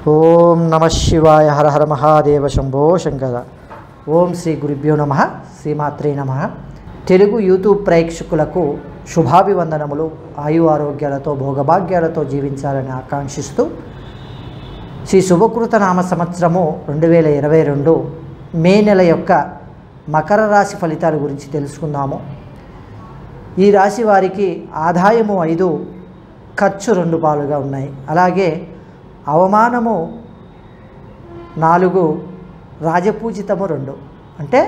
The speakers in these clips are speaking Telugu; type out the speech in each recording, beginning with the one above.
ఓం నమ శివాయ హర హర మహాదేవ శంభో శంకర ఓం శ్రీ గురుభ్యో నమ శ్రీమాత్రే నమ తెలుగు యూట్యూబ్ ప్రేక్షకులకు శుభాభివందనములు ఆయు ఆరోగ్యాలతో భోగభాగ్యాలతో జీవించాలని ఆకాంక్షిస్తూ శ్రీ శుభకృత నామ సంవత్సరము రెండు వేల ఇరవై రెండు మే నెల యొక్క మకర రాశి ఫలితాల గురించి తెలుసుకుందాము ఈ రాశి వారికి ఆదాయము ఐదు ఖర్చు రెండు పాలుగా ఉన్నాయి అలాగే అవమానము నాలుగు రాజపూజితము రెండు అంటే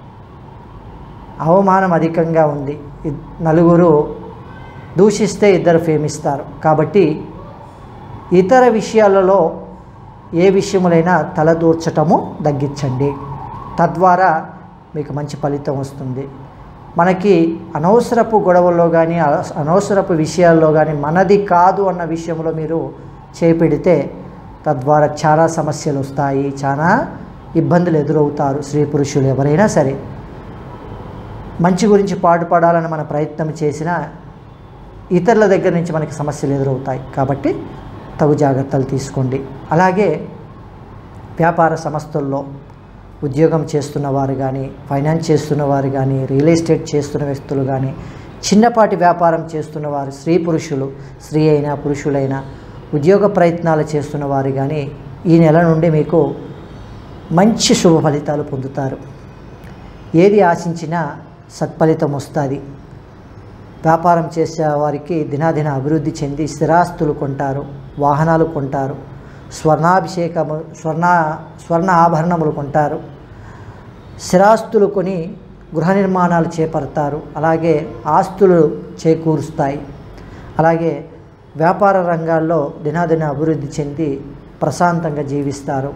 అవమానం అధికంగా ఉంది ఇద్- నలుగురు దూషిస్తే ఇద్దరు ఫేమిస్తారు కాబట్టి ఇతర విషయాలలో ఏ విషయములైనా తలదూర్చటము తగ్గించండి తద్వారా మీకు మంచి ఫలితం వస్తుంది మనకి అనవసరపు గొడవల్లో కానీ అన- అనవసరపు విషయాల్లో కానీ మనది కాదు అన్న విషయంలో మీరు చేపెడితే తద్వారా చాలా సమస్యలు వస్తాయి చాలా ఇబ్బందులు ఎదురవుతారు స్త్రీ పురుషులు ఎవరైనా సరే మంచి గురించి పాటుపడాలని మన ప్రయత్నం చేసినా ఇతరుల దగ్గర నుంచి మనకి సమస్యలు ఎదురవుతాయి కాబట్టి తగు జాగ్రత్తలు తీసుకోండి అలాగే వ్యాపార సంస్థల్లో ఉద్యోగం చేస్తున్న వారు కానీ ఫైనాన్స్ చేస్తున్న వారు కానీ రియల్ ఎస్టేట్ చేస్తున్న వ్యక్తులు కానీ చిన్నపాటి వ్యాపారం చేస్తున్న వారు స్త్రీ పురుషులు స్త్రీ అయినా పురుషులైనా ఉద్యోగ ప్రయత్నాలు చేస్తున్న వారు కానీ ఈ నెల నుండి మీకు మంచి శుభ ఫలితాలు పొందుతారు ఏది ఆశించినా సత్ఫలితం వస్తుంది వ్యాపారం చేసే వారికి దినాదిన అభివృద్ధి చెంది స్థిరాస్తులు కొంటారు వాహనాలు కొంటారు స్వర్ణాభిషేకము స్వర్ణ స్వర్ణ ఆభరణములు కొంటారు స్థిరాస్తులు కొని గృహ నిర్మాణాలు చేపడతారు అలాగే ఆస్తులు చేకూరుస్తాయి అలాగే వ్యాపార రంగాల్లో దినాదిన అభివృద్ధి చెంది ప్రశాంతంగా జీవిస్తారు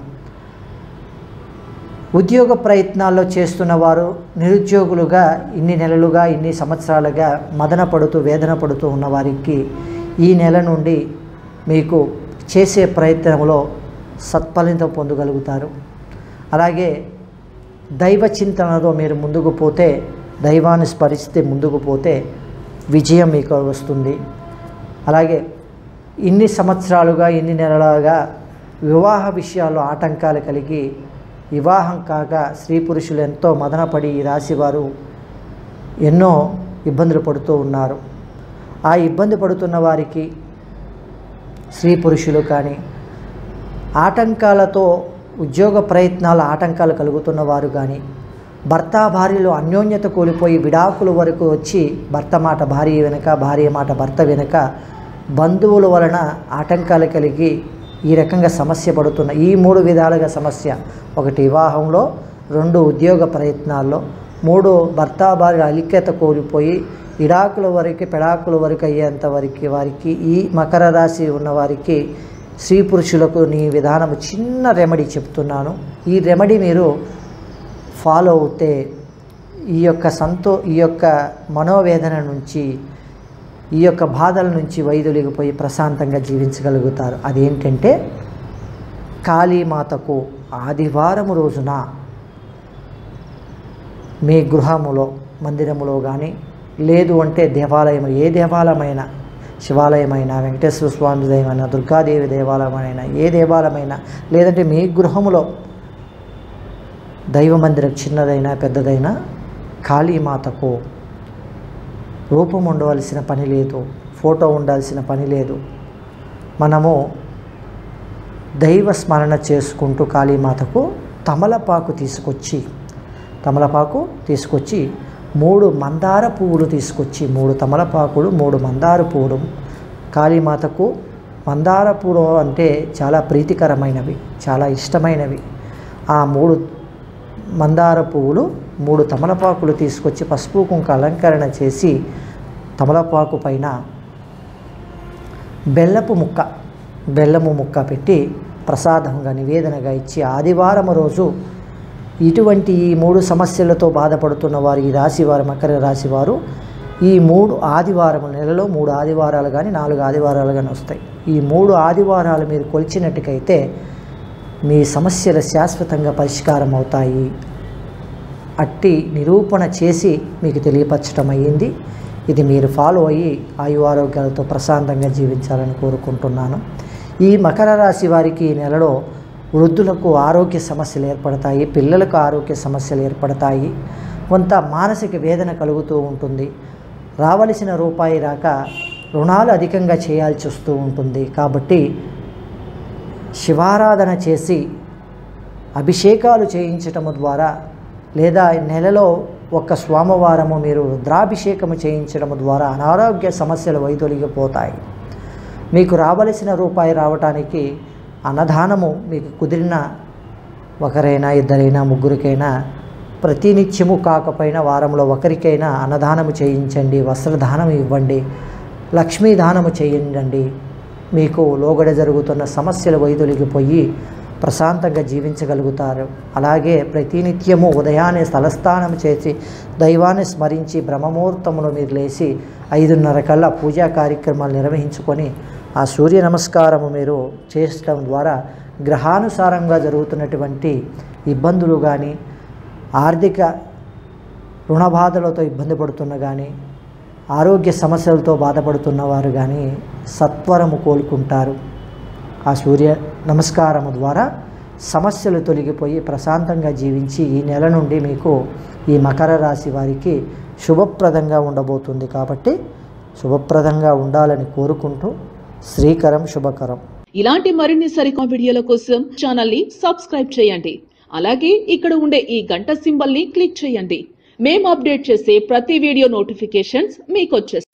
ఉద్యోగ ప్రయత్నాల్లో చేస్తున్న వారు నిరుద్యోగులుగా ఇన్ని నెలలుగా ఇన్ని సంవత్సరాలుగా మదన పడుతూ వేదన పడుతూ ఉన్న వారికి ఈ నెల నుండి మీకు చేసే ప్రయత్నంలో సత్ఫలితం పొందగలుగుతారు అలాగే దైవ చింతనలో మీరు ముందుకు పోతే దైవాన్ని స్మరిస్తే ముందుకు పోతే విజయం మీకు వస్తుంది అలాగే ఇన్ని సంవత్సరాలుగా ఇన్ని నెలలుగా వివాహ విషయాల్లో ఆటంకాలు కలిగి వివాహం కాక స్త్రీ పురుషులు ఎంతో మదనపడి ఈ రాశివారు ఎన్నో ఇబ్బందులు పడుతూ ఉన్నారు ఆ ఇబ్బంది పడుతున్న వారికి స్త్రీ పురుషులు కానీ ఆటంకాలతో ఉద్యోగ ప్రయత్నాల ఆటంకాలు కలుగుతున్న వారు కానీ భర్త భార్యలు అన్యోన్యత కోల్పోయి విడాకుల వరకు వచ్చి భర్త మాట భార్య వెనుక భార్య మాట భర్త వెనుక బంధువుల వలన ఆటంకాలు కలిగి ఈ రకంగా సమస్య పడుతున్న ఈ మూడు విధాలుగా సమస్య ఒకటి వివాహంలో రెండు ఉద్యోగ ప్రయత్నాల్లో మూడు భర్త భార్య అలిఖ్యత కోల్పోయి ఇడాకుల వరకు పెడాకుల వరకు అయ్యేంత వరకు వారికి ఈ మకర రాశి ఉన్న వారికి స్త్రీ పురుషులకు నీ విధానం చిన్న రెమెడీ చెప్తున్నాను ఈ రెమెడీ మీరు ఫాలో అవుతే ఈ యొక్క సంతో ఈ యొక్క మనోవేదన నుంచి ఈ యొక్క బాధల నుంచి వైదొలిగిపోయి ప్రశాంతంగా జీవించగలుగుతారు అదేంటంటే కాళీమాతకు ఆదివారం రోజున మీ గృహములో మందిరములో కానీ లేదు అంటే దేవాలయం ఏ దేవాలయమైనా శివాలయమైనా వెంకటేశ్వర స్వామి దేవమైనా దుర్గాదేవి దేవాలయమైనా ఏ దేవాలయమైనా లేదంటే మీ గృహములో దైవ మందిరం చిన్నదైనా పెద్దదైనా కాళీమాతకు రూపం ఉండవలసిన పని లేదు ఫోటో ఉండాల్సిన పని లేదు మనము దైవ స్మరణ చేసుకుంటూ కాళీమాతకు తమలపాకు తీసుకొచ్చి తమలపాకు తీసుకొచ్చి మూడు మందార పువ్వులు తీసుకొచ్చి మూడు తమలపాకులు మూడు మందార పువ్వులు కాళీమాతకు మందార పువ్వులు అంటే చాలా ప్రీతికరమైనవి చాలా ఇష్టమైనవి ఆ మూడు మందార పువ్వులు మూడు తమలపాకులు తీసుకొచ్చి పసుపు కుంక అలంకరణ చేసి తమలపాకు పైన బెల్లపు ముక్క బెల్లము ముక్క పెట్టి ప్రసాదంగా నివేదనగా ఇచ్చి ఆదివారం రోజు ఇటువంటి ఈ మూడు సమస్యలతో బాధపడుతున్న వారు ఈ రాశి వారు మకర రాశి వారు ఈ మూడు ఆదివారం నెలలో మూడు ఆదివారాలు కానీ నాలుగు ఆదివారాలు కానీ వస్తాయి ఈ మూడు ఆదివారాలు మీరు కొలిచినట్టుకైతే మీ సమస్యలు శాశ్వతంగా పరిష్కారం అవుతాయి అట్టి నిరూపణ చేసి మీకు తెలియపరచడం అయ్యింది ఇది మీరు ఫాలో అయ్యి ఆయు ఆరోగ్యాలతో ప్రశాంతంగా జీవించాలని కోరుకుంటున్నాను ఈ మకర రాశి వారికి ఈ నెలలో వృద్ధులకు ఆరోగ్య సమస్యలు ఏర్పడతాయి పిల్లలకు ఆరోగ్య సమస్యలు ఏర్పడతాయి కొంత మానసిక వేదన కలుగుతూ ఉంటుంది రావలసిన రూపాయి రాక రుణాలు అధికంగా చేయాల్సి వస్తూ ఉంటుంది కాబట్టి శివారాధన చేసి అభిషేకాలు చేయించటము ద్వారా లేదా నెలలో ఒక్క స్వామవారము మీరు రుద్రాభిషేకము చేయించడము ద్వారా అనారోగ్య సమస్యలు వైదొలిగిపోతాయి మీకు రావలసిన రూపాయి రావటానికి అన్నదానము మీకు కుదిరిన ఒకరైనా ఇద్దరైనా ముగ్గురికైనా ప్రతినిత్యము కాకపోయినా వారంలో ఒకరికైనా అన్నదానము చేయించండి వస్త్రదానం ఇవ్వండి లక్ష్మీ దానము చేయండి మీకు లోగడ జరుగుతున్న సమస్యలు వైదొలిగిపోయి ప్రశాంతంగా జీవించగలుగుతారు అలాగే ప్రతినిత్యము ఉదయాన్నే స్థలస్థానం చేసి దైవాన్ని స్మరించి బ్రహ్మముహూర్తములో మీరు లేచి ఐదున్నర కల్లా పూజా కార్యక్రమాలు నిర్వహించుకొని ఆ సూర్య నమస్కారము మీరు చేయడం ద్వారా గ్రహానుసారంగా జరుగుతున్నటువంటి ఇబ్బందులు కానీ ఆర్థిక రుణ బాధలతో ఇబ్బంది పడుతున్న కానీ ఆరోగ్య సమస్యలతో బాధపడుతున్న వారు కానీ సత్వరము కోలుకుంటారు ఆ సూర్య నమస్కారము ద్వారా సమస్యలు తొలగిపోయి ప్రశాంతంగా జీవించి ఈ నెల నుండి మీకు ఈ మకర రాశి వారికి శుభప్రదంగా ఉండబోతుంది కాబట్టి శుభప్రదంగా ఉండాలని కోరుకుంటూ శ్రీకరం శుభకరం ఇలాంటి మరిన్ని సరికొత్త వీడియోల కోసం ఛానల్ ని సబ్స్క్రైబ్ చేయండి అలాగే ఇక్కడ ఉండే ఈ గంట సింబల్ ని క్లిక్ చేయండి మేము అప్డేట్ చేసే ప్రతి వీడియో నోటిఫికేషన్స్ మీకు వచ్చేస్తాయి